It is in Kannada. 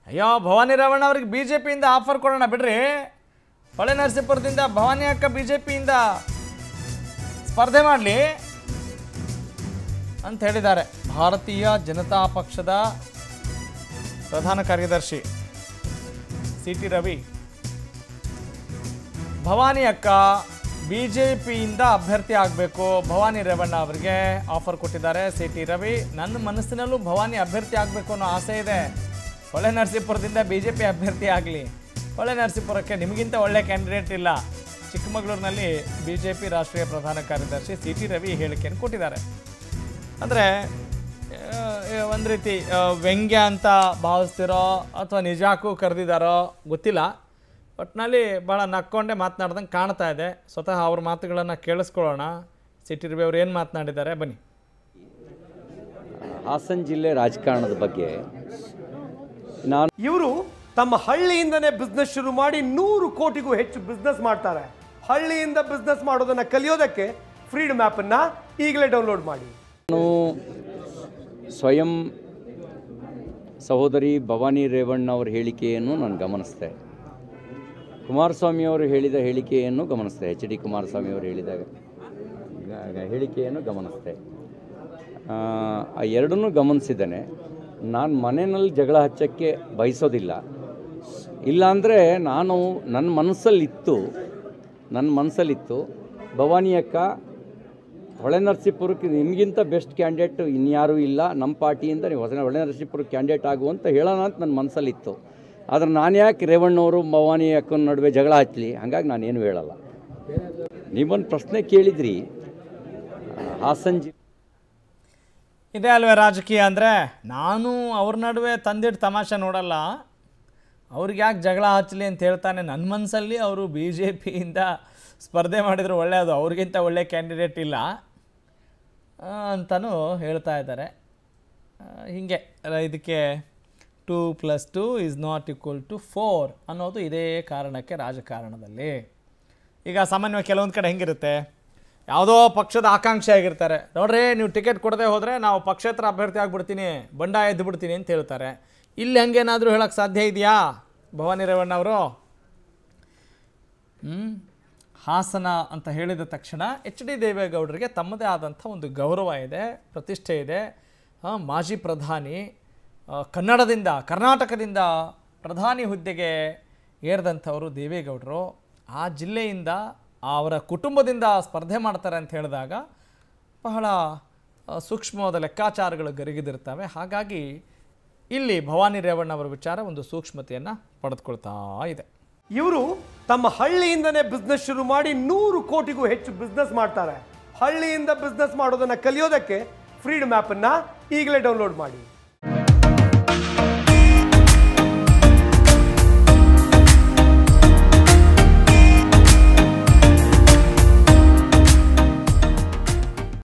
ಅಯ್ಯೋ ಭವಾನಿ ರೇವಣ್ಣ ಅವ್ರಿಗೆ ಬಿ ಜೆ ಪಿಯಿಂದ ಆಫರ್ ಕೊಡೋಣ ಬಿಡ್ರಿ ಹೊಳೆ ನರಸೀಪುರದಿಂದ ಭವಾನಿ ಅಕ್ಕ ಬಿ ಜೆ ಪಿಯಿಂದ ಸ್ಪರ್ಧೆ ಮಾಡಲಿ ಅಂತ ಹೇಳಿದ್ದಾರೆ ಭಾರತೀಯ ಜನತಾ ಪಕ್ಷದ ಪ್ರಧಾನ ಕಾರ್ಯದರ್ಶಿ ಸಿ ಟಿ ರವಿ ಭವಾನಿ ಅಕ್ಕ ಬಿ ಜೆ ಪಿಯಿಂದ ಅಭ್ಯರ್ಥಿ ಆಗಬೇಕು ಭವಾನಿ ರೇವಣ್ಣ ಅವರಿಗೆ ಆಫರ್ ಕೊಟ್ಟಿದ್ದಾರೆ ಸಿ ಟಿ ರವಿ ನನ್ನ ಮನಸ್ಸಿನಲ್ಲೂ ಭವಾನಿ ಅಭ್ಯರ್ಥಿ ಆಗಬೇಕು ಅನ್ನೋ ಆಸೆ ಇದೆ ಹೊಳೆ ನರಸೀಪುರದಿಂದ ಬಿ ಜೆ ಪಿ ಅಭ್ಯರ್ಥಿ ಆಗಲಿ ಹೊಳೆ ನರಸೀಪುರಕ್ಕೆ ನಿಮಗಿಂತ ಒಳ್ಳೆ ಕ್ಯಾಂಡಿಡೇಟ್ ಇಲ್ಲ ಚಿಕ್ಕಮಗಳೂರಿನಲ್ಲಿ ಬಿ ಜೆ ಪಿ ರಾಷ್ಟ್ರೀಯ ಪ್ರಧಾನ ಕಾರ್ಯದರ್ಶಿ ಸಿ ಟಿ ರವಿ ಹೇಳಿಕೆಯನ್ನು ಕೊಟ್ಟಿದ್ದಾರೆ ಅಂದರೆ ಒಂದು ರೀತಿ ಆ, ವ್ಯಂಗ್ಯ ಅಂತ ಭಾವಿಸ್ತಿರೋ ಅಥವಾ ನಿಜಕ್ಕೂ ಕರೆದಿದ್ದಾರೋ ಗೊತ್ತಿಲ್ಲ ಒಟ್ಟಿನಲ್ಲಿ ಭಾಳ ನಕ್ಕೊಂಡೆ ಮಾತನಾಡ್ದಂಗೆ ಕಾಣ್ತಾ ಇದೆ ಸ್ವತಃ ಅವ್ರ ಮಾತುಗಳನ್ನು ಕೇಳಿಸ್ಕೊಳ್ಳೋಣ ಸಿಟಿ ರವಿ ಅವ್ರು ಏನು ಮಾತನಾಡಿದ್ದಾರೆ ಬನ್ನಿ ಹಾಸನ ಜಿಲ್ಲೆ ರಾಜಕಾರಣದ ಬಗ್ಗೆ ನಾನು ಇವರು ತಮ್ಮ ಹಳ್ಳಿಯಿಂದನೇ ಬಿಸ್ನೆಸ್ ಶುರು ಮಾಡಿ ನೂರು ಕೋಟಿಗೂ ಹೆಚ್ಚು ಬಿಸ್ನೆಸ್ ಮಾಡ್ತಾರೆ ಹಳ್ಳಿಯಿಂದ ಬಿಸ್ನೆಸ್ ಮಾಡೋದನ್ನ ಕಲಿಯೋದಕ್ಕೆ ಫ್ರೀಡಮ್ ಆ್ಯಪನ್ನು ಈಗಲೇ ಡೌನ್ಲೋಡ್ ಮಾಡಿ ಸ್ವಯಂ ಸಹೋದರಿ ಭವಾನಿ ರೇವಣ್ಣ ಅವರ ಹೇಳಿಕೆಯನ್ನು ನಾನು ಗಮನಿಸಿದೆ ಕುಮಾರಸ್ವಾಮಿ ಅವರು ಹೇಳಿದ ಹೇಳಿಕೆಯನ್ನು ಗಮನಿಸಿದೆ ಎಚ್ ಡಿ ಕುಮಾರಸ್ವಾಮಿ ಅವರು ಹೇಳಿದ ಗ- ಹೇಳಿಕೆಯನ್ನು ಗಮನಿಸಿದೆ ಆ, ಆ ಎರಡನ್ನೂ ಗಮನಿಸಿದ್ದೇನೆ ನಾನು ಮನೆಯಲ್ಲಿ ಜಗಳ ಹಚ್ಚೋಕ್ಕೆ ಬಯಸೋದಿಲ್ಲ ಇಲ್ಲಾಂದರೆ ನಾನು ನನ್ನ ಮನಸ್ಸಲ್ಲಿತ್ತು ನನ್ನ ಮನಸ್ಸಲ್ಲಿತ್ತು ಭವಾನಿ ಅಕ್ಕ ಹೊಳೆ ನರಸೀಪುರಕ್ಕೆ ನಿಮಗಿಂತ ಬೆಸ್ಟ್ ಕ್ಯಾಂಡಿಡೇಟ್ ಇನ್ಯಾರೂ ಇಲ್ಲ ನಮ್ಮ ಪಾರ್ಟಿಯಿಂದ ನೀವು ಹೊಸ ಹೊಳೆ ನರಸೀಪುರಕ್ಕೆ ಕ್ಯಾಂಡಿಡೇಟ್ ಆಗು ಅಂತ ಹೇಳೋಣ ಅಂತ ನನ್ನ ಮನಸ್ಸಲ್ಲಿತ್ತು ಆದರೆ ನಾನು ಯಾಕೆ ರೇವಣ್ಣವರು ಭವಾನಿ ಅಕ್ಕನ ನಡುವೆ ಜಗಳ ಹಚ್ಚಲಿ ಹಾಗಾಗಿ ನಾನೇನು ಹೇಳಲ್ಲ ನೀವೊಂದು ಪ್ರಶ್ನೆ ಕೇಳಿದ್ರಿ ಆ, ಹಾಸನ ಜಿ ಇದೇ ಅಲ್ವೇ ರಾಜಕೀಯ ಅಂದರೆ ನಾನು ಅವ್ರ ನಡುವೆ ತಂದಿಟ್ಟು ತಮಾಷೆ ನೋಡಲ್ಲ ಅವ್ರಿಗೆ ಯಾಕೆ ಜಗಳ ಹಚ್ಚಲಿ ಅಂತ ಹೇಳ್ತಾನೆ ನನ್ನ ಮನಸ್ಸಲ್ಲಿ ಅವರು ಬಿ ಜೆ ಪಿಯಿಂದ ಸ್ಪರ್ಧೆ ಮಾಡಿದ್ರು ಒಳ್ಳೆಯದು ಅವ್ರಿಗಿಂತ ಒಳ್ಳೆ ಕ್ಯಾಂಡಿಡೇಟ್ ಇಲ್ಲ ಆ, ಅಂತಲೂ ಹೇಳ್ತಾ ಇದ್ದಾರೆ ಆ, ಹೀಗೆ ರ- ಇದಕ್ಕೆ two plus two is not equal to four ಅನ್ನೋದು ಇದೇ ಕಾರಣಕ್ಕೆ ರಾಜಕಾರಣದಲ್ಲಿ ಈಗ ಸಾಮಾನ್ಯವಾಗಿ ಕೆಲವೊಂದು ಕಡೆ ಹೆಂಗಿರುತ್ತೆ ಯಾವುದೋ ಪಕ್ಷದ ಆಕಾಂಕ್ಷೆ ಆಗಿರ್ತಾರೆ ನೋಡ್ರಿ ನೀವು ಟಿಕೆಟ್ ಕೊಡದೆ ಹೋದರೆ ನಾವು ಪಕ್ಷೇತರ ಅಭ್ಯರ್ಥಿ ಆಗಿಬಿಡ್ತೀನಿ ಬಂಡಾಯ ಎದ್ದು ಬಿಡ್ತೀನಿ ಅಂತ ಹೇಳ್ತಾರೆ ಇಲ್ಲಿ ಹಂಗೇನಾದರೂ ಹೇಳೋಕ್ಕೆ ಸಾಧ್ಯ ಇದೆಯಾ ಭವಾನಿ ರೇವಣ್ಣ ಅವರು ಹ್ಮ್? ಹಾಸನ ಅಂತ ಹೇಳಿದ ತಕ್ಷಣ ಎಚ್ ಡಿ ದೇವೇಗೌಡರಿಗೆ ತಮ್ಮದೇ ಆದಂಥ ಒಂದು ಗೌರವ ಇದೆ ಪ್ರತಿಷ್ಠೆ ಇದೆ ಆ, ಮಾಜಿ ಪ್ರಧಾನಿ ಆ, ಕನ್ನಡದಿಂದ ಕರ್ನಾಟಕದಿಂದ ಪ್ರಧಾನಿ ಹುದ್ದೆಗೆ ಏರಿದಂಥವರು ದೇವೇಗೌಡರು ಆ ಜಿಲ್ಲೆಯಿಂದ ಅವರ ಕುಟುಂಬದಿಂದ ಸ್ಪರ್ಧೆ ಮಾಡ್ತಾರೆ ಅಂತ ಹೇಳಿದಾಗ ಬಹಳ ಆ, ಸೂಕ್ಷ್ಮವಾದ ಲೆಕ್ಕಾಚಾರಗಳು ಗರಿಗಿದಿರ್ತವೆ ಹಾಗಾಗಿ ಇಲ್ಲಿ ಭವಾನಿ ರೇವಣ್ಣ ಅವರ ವಿಚಾರ ಒಂದು ಸೂಕ್ಷ್ಮತೆಯನ್ನು ಪಡೆದುಕೊಳ್ತಾ ಇದೆ ಇವರು ತಮ್ಮ ಹಳ್ಳಿಯಿಂದನೇ ಬಿಸ್ನೆಸ್ ಶುರು ಮಾಡಿ ನೂರು ಕೋಟಿಗೂ ಹೆಚ್ಚು ಬಿಸ್ನೆಸ್ ಮಾಡ್ತಾರೆ ಹಳ್ಳಿಯಿಂದ ಬಿಸ್ನೆಸ್ ಮಾಡೋದನ್ನ ಕಲಿಯೋದಕ್ಕೆ ಫ್ರೀಡಮ್ ಆ್ಯಪನ್ನು ಈಗಲೇ ಡೌನ್ಲೋಡ್ ಮಾಡಿ